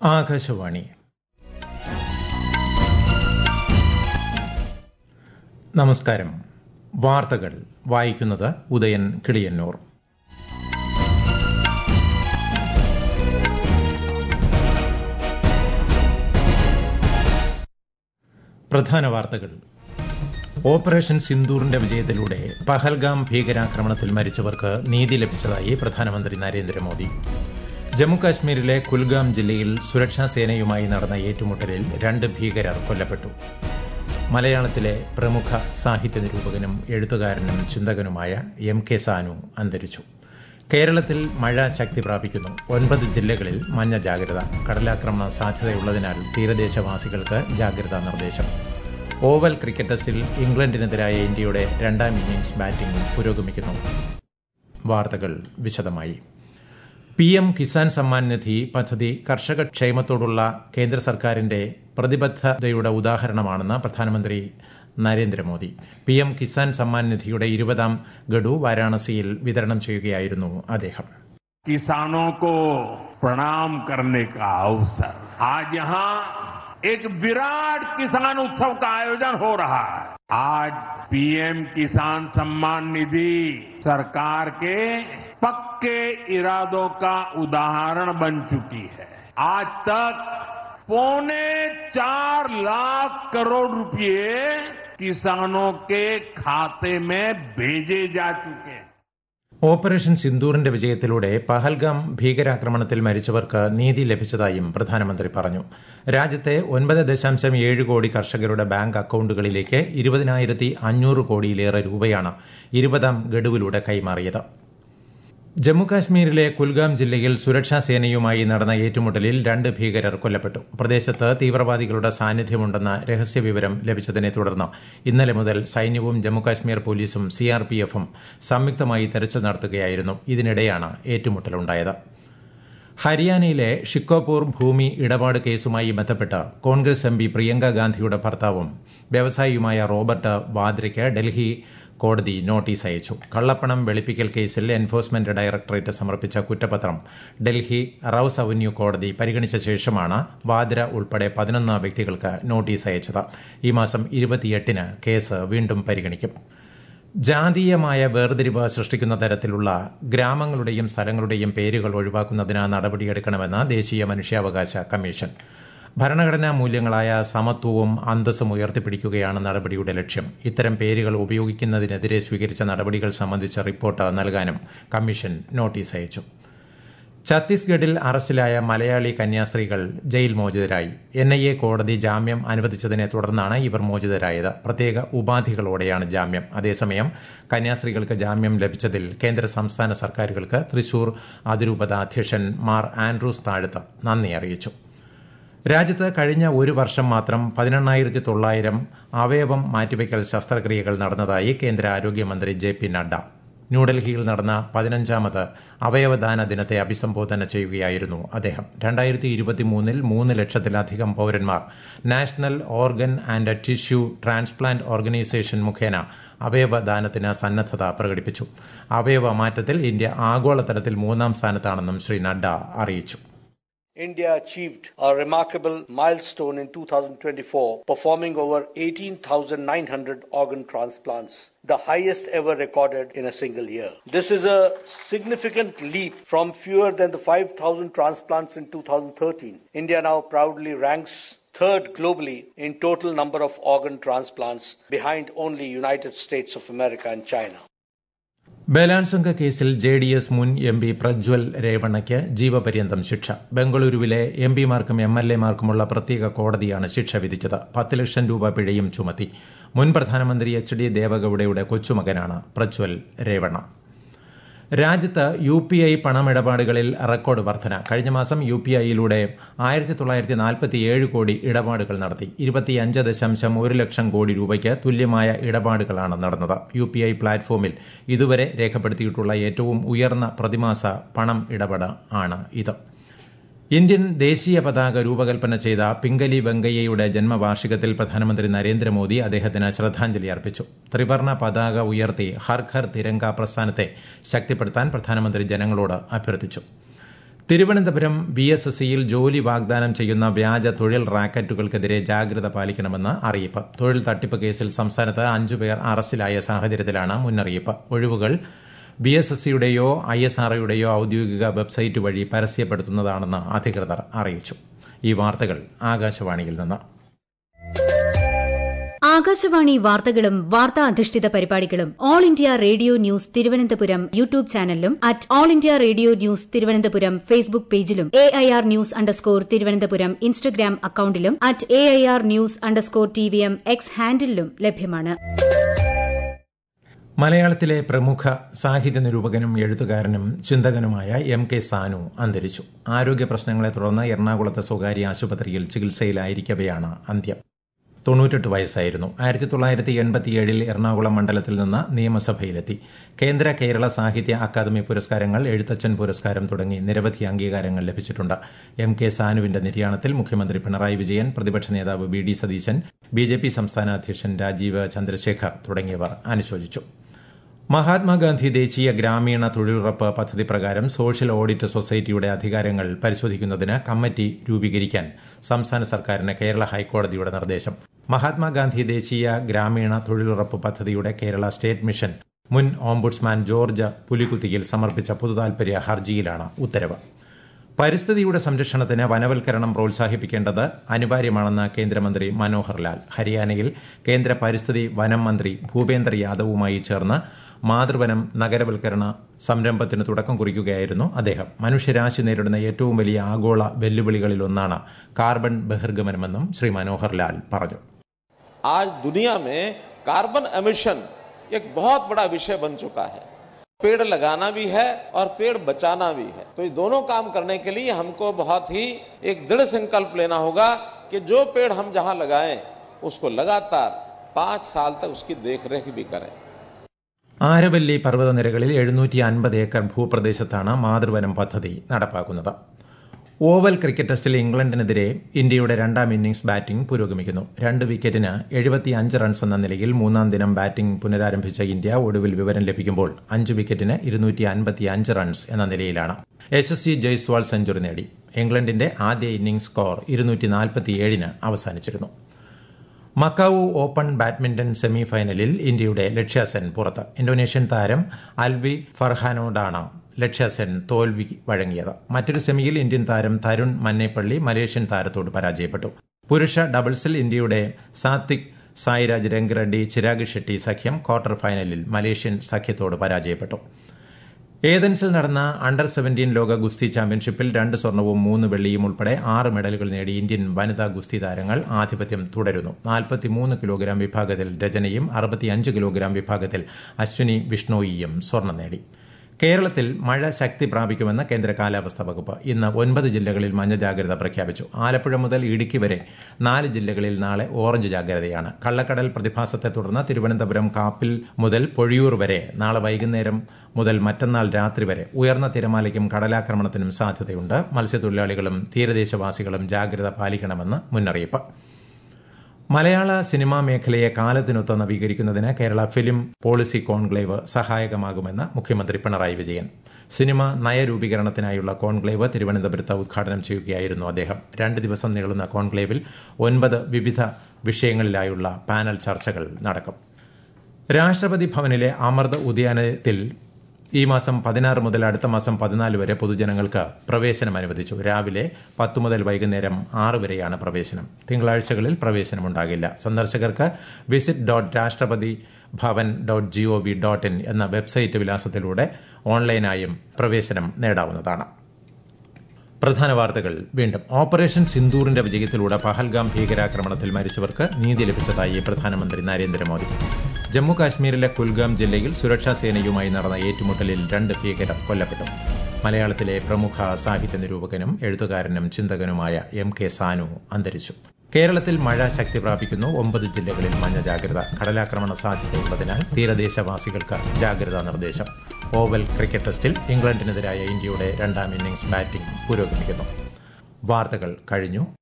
ആകാശവാണി നമസ്കാരം വാർത്തകൾ വായിക്കുന്നത് ഉദയൻ കിളിയന്നൂർ പ്രധാന വാർത്തകൾ ഓപ്പറേഷൻ സിന്ദൂറിന്റെ വിജയത്തിലൂടെ പഹൽഗാം ഭീകരാക്രമണത്തിൽ മരിച്ചവർക്ക് നീതി ലഭിച്ചതായി പ്രധാനമന്ത്രി നരേന്ദ്രമോദി ജമ്മുകാശ്മീരിലെ കുൽഗാം ജില്ലയിൽ സുരക്ഷാ സേനയുമായി നടന്ന ഏറ്റുമുട്ടലിൽ രണ്ട് ഭീകരർ കൊല്ലപ്പെട്ടു മലയാളത്തിലെ പ്രമുഖ സാഹിത്യ നിരൂപകനും എഴുത്തുകാരനും ചിന്തകനുമായ എം കെ സാനു അന്തരിച്ചു കേരളത്തിൽ മഴ ശക്തി പ്രാപിക്കുന്നു ഒൻപത് ജില്ലകളിൽ മഞ്ഞ ജാഗ്രത കടലാക്രമണ സാധ്യതയുള്ളതിനാൽ തീരദേശവാസികൾക്ക് ജാഗ്രതാ നിർദ്ദേശം ഓവൽ ക്രിക്കറ്റ് ടെസ്റ്റിൽ ഇംഗ്ലണ്ടിനെതിരായ ഇന്ത്യയുടെ രണ്ടാം ഇന്നിംഗ്സ് ബാറ്റിംഗ് പുരോഗമിക്കുന്നു വാർത്തകൾ വിശദമായി പി എം കിസാൻ സമ്മാൻ നിധി പദ്ധതി കർഷക ക്ഷേമത്തോടുള്ള കേന്ദ്ര സർക്കാരിന്റെ പ്രതിബദ്ധതയുടെ ഉദാഹരണമാണെന്ന് പ്രധാനമന്ത്രി നരേന്ദ്രമോദി പി എം കിസാൻ സമ്മാൻ നിധിയുടെ ഇരുപതാം ഗഡു വാരാണസിയിൽ വിതരണം ചെയ്യുകയായിരുന്നു അദ്ദേഹം किसानों को प्रणाम करने का अवसर आज यहाँ एक विराट किसान उत्सव का आयोजन हो रहा है आज पीएम किसान सम्मान निधि सरकार के पक्के इरादों का उदाहरण बन चुकी है आज तक पौने चार लाख करोड़ रुपए किसानों के खाते में भेजे जा चुके हैं ഓപ്പറേഷൻ സിന്ദൂറിന്റെ വിജയത്തിലൂടെ പഹൽഗാം ഭീകരാക്രമണത്തിൽ മരിച്ചവർക്ക് നീതി ലഭിച്ചതായും പ്രധാനമന്ത്രി പറഞ്ഞു രാജ്യത്തെ ഒൻപത് ദശാംശം ഏഴ് കോടി കർഷകരുടെ ബാങ്ക് അക്കൌണ്ടുകളിലേക്ക് ഇരുപതിനായിരത്തി അഞ്ഞൂറ് കോടിയിലേറെ രൂപയാണ് ഇരുപതാം ഗഡുവിലൂടെ കൈമാറിയത് ജമ്മുകാശ്മീരിലെ കുൽഗാം ജില്ലയിൽ സുരക്ഷാ സേനയുമായി നടന്ന ഏറ്റുമുട്ടലിൽ രണ്ട് ഭീകരർ കൊല്ലപ്പെട്ടു പ്രദേശത്ത് തീവ്രവാദികളുടെ സാന്നിധ്യമുണ്ടെന്ന രഹസ്യവിവരം ലഭിച്ചതിനെ തുടർന്ന് ഇന്നലെ മുതൽ സൈന്യവും ജമ്മുകാശ്മീർ പോലീസും സിആർപിഎഫും സംയുക്തമായി തെരച്ചിൽ നടത്തുകയായിരുന്നു ഇതിനിടെയാണ് ഏറ്റുമുട്ടലുണ്ടായത് ഹരിയാനയിലെ ഷിക്കോപൂർ ഭൂമി ഇടപാട് കേസുമായി ബന്ധപ്പെട്ട് കോൺഗ്രസ് എം പി പ്രിയങ്ക ഗാന്ധിയുടെ ഭർത്താവും വ്യവസായിയുമായ റോബർട്ട് വാദ്രയ്ക്ക് ഡൽഹി കോടതി നോട്ടീസ് അയച്ചു കള്ളപ്പണം വെളുപ്പിക്കൽ കേസിൽ എൻഫോഴ്സ്മെന്റ് ഡയറക്ടറേറ്റ് സമർപ്പിച്ച കുറ്റപത്രം ഡൽഹി റൌസ് അവന്യൂ കോടതി പരിഗണിച്ച ശേഷമാണ് വാദ്ര ഉൾപ്പെടെ പതിനൊന്ന് വ്യക്തികൾക്ക് നോട്ടീസ് അയച്ചത് ഈ മാസം ഇരുപത്തിയെട്ടിന് കേസ് വീണ്ടും പരിഗണിക്കും ജാതീയമായ വേർതിരിവ് സൃഷ്ടിക്കുന്ന തരത്തിലുള്ള ഗ്രാമങ്ങളുടെയും സ്ഥലങ്ങളുടെയും പേരുകൾ ഒഴിവാക്കുന്നതിന് നടപടിയെടുക്കണമെന്ന് ദേശീയ മനുഷ്യാവകാശ കമ്മീഷൻ ഭരണഘടനാ മൂല്യങ്ങളായ സമത്വവും അന്തസ്സും ഉയർത്തിപ്പിടിക്കുകയാണ് നടപടിയുടെ ലക്ഷ്യം ഇത്തരം പേരുകൾ ഉപയോഗിക്കുന്നതിനെതിരെ സ്വീകരിച്ച നടപടികൾ സംബന്ധിച്ച റിപ്പോർട്ട് നൽകാനും കമ്മീഷൻ നോട്ടീസ് അയച്ചു ഛത്തീസ്ഗഡിൽ അറസ്റ്റിലായ മലയാളി കന്യാസ്ത്രീകൾ ജയിൽ മോചിതരായി എൻ ഐ എ കോടതി ജാമ്യം അനുവദിച്ചതിനെ തുടർന്നാണ് ഇവർ മോചിതരായത് പ്രത്യേക ഉപാധികളോടെയാണ് ജാമ്യം അതേസമയം കന്യാസ്ത്രീകൾക്ക് ജാമ്യം ലഭിച്ചതിൽ കേന്ദ്ര സംസ്ഥാന സർക്കാരുകൾക്ക് തൃശൂർ അതിരൂപത അധ്യക്ഷൻ മാർ ആൻഡ്രൂസ് താഴത്ത് നന്ദി അറിയിച്ചു രാജ്യത്ത് കഴിഞ്ഞ ഒരു വർഷം മാത്രം പതിനെണ്ണായിരത്തി തൊള്ളായിരം അവയവം മാറ്റിവയ്ക്കൽ ശസ്ത്രക്രിയകൾ നടന്നതായി കേന്ദ്ര ആരോഗ്യമന്ത്രി ജെ പി നഡ്ഡ ന്യൂഡൽഹിയിൽ നടന്ന പതിനഞ്ചാമത് അവയവദാന ദിനത്തെ അഭിസംബോധന ചെയ്യുകയായിരുന്നു അദ്ദേഹം രണ്ടായിരത്തി ഇരുപത്തിമൂന്നിൽ മൂന്ന് ലക്ഷത്തിലധികം പൌരന്മാർ national organ and tissue transplant organisation മുഖേന അവയവദാനത്തിന് സന്നദ്ധത പ്രകടിപ്പിച്ചു അവയവ മാറ്റത്തിൽ ഇന്ത്യ ആഗോളതലത്തിൽ മൂന്നാം സ്ഥാനത്താണെന്നും ശ്രീ നഡ്ഡ അറിയിച്ചു India achieved a remarkable milestone in 2024, performing over 18,900 organ transplants, the highest ever recorded in a single year. This is a significant leap from fewer than the 5,000 transplants in 2013. India now proudly ranks third globally in total number of organ transplants behind only United States of America and China. ബലാത്സംഗ കേസിൽ J D S മുൻ M P Prajwal രേവണ്ണയ്ക്ക് ജീവപര്യന്തം ശിക്ഷ ബംഗളൂരുവിലെ M പിമാർക്കും M L എമാർക്കുമുള്ള പ്രത്യേക കോടതിയാണ് ശിക്ഷ വിധിച്ചത് പത്ത് ലക്ഷം രൂപ പിഴയും ചുമത്തി മുൻ പ്രധാനമന്ത്രി എച്ച് ഡി ദേവഗൌഡയുടെ കൊച്ചുമകനാണ് പ്രജ്വൽ രേവണ്ണ രാജ്യത്ത് യു പി ഐ പണമിടപാടുകളിൽ റെക്കോർഡ് വർധന കഴിഞ്ഞ മാസം യു പി ഐയിലൂടെ ആയിരത്തി തൊള്ളായിരത്തി നാൽപ്പത്തിയേഴ് കോടി ഇടപാടുകൾ നടത്തി ഇരുപത്തിയഞ്ച് ദശാംശം ഒരു ലക്ഷം കോടി രൂപയ്ക്ക് തുല്യമായ ഇടപാടുകളാണ് നടന്നത് യു പി ഐ പ്ലാറ്റ്ഫോമിൽ ഇതുവരെ രേഖപ്പെടുത്തിയിട്ടുള്ള ഏറ്റവും ഉയർന്ന പ്രതിമാസ പണം ഇടപാട് ആണ് ഇത് ഇന്ത്യൻ ദേശീയ പതാക രൂപകൽപ്പന ചെയ്ത പിംഗലി വെങ്കയ്യയുടെ ജന്മവാർഷികത്തിൽ പ്രധാനമന്ത്രി നരേന്ദ്രമോദി അദ്ദേഹത്തിന് ശ്രദ്ധാഞ്ജലി അർപ്പിച്ചു ത്രിവർണ പതാക ഉയർത്തി ഹർ ഘർ തിരങ്ക പ്രസ്ഥാനത്തെ ശക്തിപ്പെടുത്താൻ പ്രധാനമന്ത്രി ജനങ്ങളോട് അഭ്യർത്ഥിച്ചു തിരുവനന്തപുരം ബി എസ് എസ് സിയിൽ ജോലി വാഗ്ദാനം ചെയ്യുന്ന വ്യാജ തൊഴിൽ റാക്കറ്റുകൾക്കെതിരെ ജാഗ്രത പാലിക്കണമെന്ന് അറിയിപ്പ് തൊഴിൽ തട്ടിപ്പ് കേസിൽ സംസ്ഥാനത്ത് അഞ്ചുപേർ അറസ്റ്റിലായ സാഹചര്യത്തിലാണ് മുന്നറിയിപ്പ് ഒഴിവുകൾ ബി എസ് എസ് സിയുടെയോ ഐ എസ് ആർഒയുടെയോ ഔദ്യോഗിക വെബ്സൈറ്റ് വഴി പരസ്യപ്പെടുത്തുന്നതാണെന്ന് അധികൃതർ അറിയിച്ചു ഈ വാർത്തകൾ ആകാശവാണിയിൽ നിന്ന് ആകാശവാണി വാർത്തകളും വാർത്താ അധിഷ്ഠിത പരിപാടികളും All India Radio news Thiruvananthapuram YouTube ചാനലിലും at All India Radio news Thiruvananthapuram Facebook പേജിലും A I R news underscore Thiruvananthapuram Instagram അക്കൌണ്ടിലും at A I R news underscore T V M X ഹാൻഡിലും ലഭ്യമാണ് മലയാളത്തിലെ പ്രമുഖ സാഹിത്യ നിരൂപകനും എഴുത്തുകാരനും ചിന്തകനുമായ എം കെ സാനു അന്തരിച്ചു ആരോഗ്യ പ്രശ്നങ്ങളെ തുടർന്ന് എറണാകുളത്തെ സ്വകാര്യ ആശുപത്രിയിൽ ചികിത്സയിലായിരിക്കവെയാണ് അന്ത്യം തൊണ്ണൂറ്റെട്ട് വയസ്സായിരുന്നു ആയിരത്തി തൊള്ളായിരത്തി എൺപത്തിയേഴിൽ എറണാകുളം മണ്ഡലത്തിൽ നിന്ന് നിയമസഭയിലെത്തി കേന്ദ്ര കേരള സാഹിത്യ അക്കാദമി പുരസ്കാരങ്ങൾ എഴുത്തച്ഛൻ പുരസ്കാരം തുടങ്ങി നിരവധി അംഗീകാരങ്ങൾ ലഭിച്ചിട്ടുണ്ട് എം കെ സാനുവിന്റെ നിര്യാണത്തിൽ മുഖ്യമന്ത്രി പിണറായി വിജയൻ പ്രതിപക്ഷ നേതാവ് V D Satheesan B J P സംസ്ഥാന അധ്യക്ഷൻ രാജീവ് ചന്ദ്രശേഖർ തുടങ്ങിയവർ അനുശോചിച്ചു മഹാത്മാഗാന്ധി ദേശീയ ഗ്രാമീണ തൊഴിലുറപ്പ് പദ്ധതി പ്രകാരം സോഷ്യൽ ഓഡിറ്റ് സൊസൈറ്റിയുടെ അധികാരങ്ങൾ പരിശോധിക്കുന്നതിന് കമ്മിറ്റി രൂപീകരിക്കാൻ സംസ്ഥാന സർക്കാരിന് കേരള ഹൈക്കോടതിയുടെ നിർദ്ദേശം മഹാത്മാഗാന്ധി ദേശീയ ഗ്രാമീണ തൊഴിലുറപ്പ് പദ്ധതിയുടെ കേരള സ്റ്റേറ്റ് മിഷൻ മുൻ ഓംബുഡ്സ്മാൻ ജോർജ് പുലിക്കുത്തിയിൽ സമർപ്പിച്ച പൊതുതാൽപര്യ ഹർജിയിലാണ് ഉത്തരവ് പരിസ്ഥിതിയുടെ സംരക്ഷണത്തിന് വനവൽക്കരണം പ്രോത്സാഹിപ്പിക്കേണ്ടത് അനിവാര്യമാണെന്ന് കേന്ദ്രമന്ത്രി മനോഹർ ലാൽ ഹരിയാനയിൽ കേന്ദ്ര പരിസ്ഥിതി വനം മന്ത്രി ഭൂപേന്ദർ യാദവുമായി ചേർന്ന് മാതൃവനം നഗരവൽക്കരണ സംരംഭത്തിന് തുടക്കം കുറിക്കുകയായിരുന്നു അദ്ദേഹം മനുഷ്യരാശി നേരിടുന്ന ഏറ്റവും വലിയ ആഗോള വെല്ലുവിളികളിലൊന്നാണ് കാർബൺ ബഹിർഗമനമെന്നും ശ്രീ മനോഹർ ലാൽ പറഞ്ഞു आज दुनिया में कार्बन एमिशन एक बहुत बड़ा विषय बन चुका है पेड़ लगाना भी है और पेड़ बचाना भी है तो ये दोनों काम करने के लिए हमको बहुत ही एक दृढ़ संकल्प लेना होगा कि जो पेड़ हम जहां लगाएं उसको लगातार पांच साल तक उसकी देख रेख भी करें ആരവല്ലി പർവ്വതനിരകളിൽ എഴുന്നൂറ്റി അൻപത് ഏക്കർ ഭൂപ്രദേശത്താണ് മാതൃവനം പദ്ധതി നടപ്പാക്കുന്നത് ഓവൽ ക്രിക്കറ്റ് ടെസ്റ്റിൽ ഇംഗ്ലണ്ടിനെതിരെ ഇന്ത്യയുടെ രണ്ടാം ഇന്നിംഗ്സ് ബാറ്റിംഗ് പുരോഗമിക്കുന്നു രണ്ട് വിക്കറ്റിന് എഴുപത്തിയഞ്ച് റൺസ് എന്ന നിലയിൽ മൂന്നാം ദിനം ബാറ്റിംഗ് പുനരാരംഭിച്ച ഇന്ത്യ ഒടുവിൽ വിവരം ലഭിക്കുമ്പോൾ അഞ്ച് വിക്കറ്റിന് ഇരുന്നൂറ്റി അൻപത്തിയഞ്ച് റൺസ് എന്ന നിലയിലാണ് യശസ്വി ജയ്സ്വാൾ സെഞ്ചുറി നേടി ഇംഗ്ലണ്ടിന്റെ ആദ്യ ഇന്നിംഗ്സ് സ്കോർ ഇരുന്നൂറ്റി നാൽപ്പത്തിയേഴിന് അവസാനിച്ചിരുന്നു മക്കാവു ഓപ്പൺ ബാഡ്മിന്റൺ സെമി ഫൈനലിൽ ഇന്ത്യയുടെ ലക്ഷ്യാസെൻ പുറത്ത് ഇന്തോനേഷ്യൻ താരം അൽവി ഫർഹാനോടാണ് ലക്ഷ്യാസെൻ തോൽവി വഴങ്ങിയത് മറ്റൊരു സെമിയിൽ ഇന്ത്യൻ താരം തരുൺ മന്നേപ്പള്ളി മലേഷ്യൻ താരത്തോട് പരാജയപ്പെട്ടു പുരുഷ ഡബിൾസിൽ ഇന്ത്യയുടെ സാത്വിക് സായിരാജ് രംഗറെഡ്ഡി ചിരാഗ് ഷെട്ടി സഖ്യം ക്വാർട്ടർ ഫൈനലിൽ മലേഷ്യൻ സഖ്യത്തോട് പരാജയപ്പെട്ടു ഏതൻസിൽ നടന്ന അണ്ടർ സെവന്റീൻ ലോക ഗുസ്തി ചാമ്പ്യൻഷിപ്പിൽ രണ്ട് സ്വർണവും മൂന്ന് വെള്ളിയും ഉൾപ്പെടെ ആറ് മെഡലുകൾ നേടി ഇന്ത്യൻ വനിതാ ഗുസ്തി താരങ്ങൾ ആധിപത്യം തുടരുന്നു നാൽപ്പത്തിമൂന്ന് കിലോഗ്രാം വിഭാഗത്തിൽ രജനയും അറുപത്തിയഞ്ച് കിലോഗ്രാം വിഭാഗത്തിൽ അശ്വിനി വിഷ്ണോയിയും സ്വർണം നേടി കേരളത്തിൽ മഴ ശക്തി പ്രാപിക്കുമെന്ന് കേന്ദ്ര കാലാവസ്ഥാ വകുപ്പ് ഇന്ന് ഒൻപത് ജില്ലകളിൽ മഞ്ഞ ജാഗ്രത പ്രഖ്യാപിച്ചു ആലപ്പുഴ മുതൽ ഇടുക്കി വരെ നാല് ജില്ലകളിൽ നാളെ ഓറഞ്ച് ജാഗ്രതയാണ് കള്ളക്കടൽ പ്രതിഭാസത്തെ തുടർന്ന് തിരുവനന്തപുരം കാപ്പിൽ മുതൽ പൊഴിയൂർ വരെ നാളെ വൈകുന്നേരം മുതൽ മറ്റന്നാൾ രാത്രി വരെ ഉയർന്ന തിരമാലയ്ക്കും കടലാക്രമണത്തിനും സാധ്യതയുണ്ട് മത്സ്യത്തൊഴിലാളികളും തീരദേശവാസികളും ജാഗ്രത പാലിക്കണമെന്ന് മുന്നറിയിപ്പ് മലയാള സിനിമാ മേഖലയെ കാലത്തിനൊത്ത് നവീകരിക്കുന്നതിന് കേരള ഫിലിം പോളിസി കോൺക്ലേവ് സഹായകമാകുമെന്ന് മുഖ്യമന്ത്രി പിണറായി വിജയൻ സിനിമ നയരൂപീകരണത്തിനായുള്ള കോൺക്ലേവ് തിരുവനന്തപുരത്ത് ഉദ്ഘാടനം ചെയ്യുകയായിരുന്നു അദ്ദേഹം രണ്ട് ദിവസം നീളുന്ന കോൺക്ലേവിൽ ഒൻപത് വിവിധ വിഷയങ്ങളിലായുള്ള പാനൽ ചർച്ചകൾ നടക്കും രാഷ്ട്രപതി ഭവനിലെ അമൃത് ഉദ്യാനത്തിൽ ഈ മാസം പതിനാറ് മുതൽ അടുത്ത മാസം പതിനാല് വരെ പൊതുജനങ്ങൾക്ക് പ്രവേശനം അനുവദിച്ചു രാവിലെ പത്ത് മുതൽ വൈകുന്നേരം ആറ് വരെയാണ് പ്രവേശനം തിങ്കളാഴ്ചകളിൽ പ്രവേശനമുണ്ടാകില്ല സന്ദർശകർക്ക് visit dot Rashtrapati Bhavan dot G O V dot in എന്ന വെബ്സൈറ്റ് വിലാസത്തിലൂടെ ഓൺലൈനായും പ്രവേശനം നേടാവുന്നതാണ് പ്രധാന വാർത്തകൾ വീണ്ടും ഓപ്പറേഷൻ സിന്ദൂറിന്റെ വിജയത്തിലൂടെ പഹൽഗാം ഭീകരാക്രമണത്തിൽ മരിച്ചവർക്ക് നീതി ലഭിച്ചതായി പ്രധാനമന്ത്രി നരേന്ദ്രമോദി ജമ്മു കാശ്മീരിലെ കുൽഗാം ജില്ലയിൽ സുരക്ഷാ സേനയുമായി നടന്ന ഏറ്റുമുട്ടലിൽ രണ്ട് ഭീകരർ കൊല്ലപ്പെട്ടു മലയാളത്തിലെ പ്രമുഖ സാഹിത്യ നിരൂപകനും എഴുത്തുകാരനും ചിന്തകനുമായ എം കെ സാനു അന്തരിച്ചു കേരളത്തിൽ മഴ ശക്തി പ്രാപിക്കുന്നു ഒമ്പത് ജില്ലകളിൽ മഞ്ഞ ജാഗ്രത കടലാക്രമണ സാധ്യതയുള്ളതിനാൽ തീരദേശവാസികൾക്ക് ജാഗ്രതാ നിർദ്ദേശം ഓവൽ ക്രിക്കറ്റ് ടെസ്റ്റിൽ ഇംഗ്ലണ്ടിനെതിരായ ഇന്ത്യയുടെ രണ്ടാം ഇന്നിംഗ്സ് ബാറ്റിംഗ് പുരോഗമിക്കുന്നു വാർത്തകൾ കഴിഞ്ഞു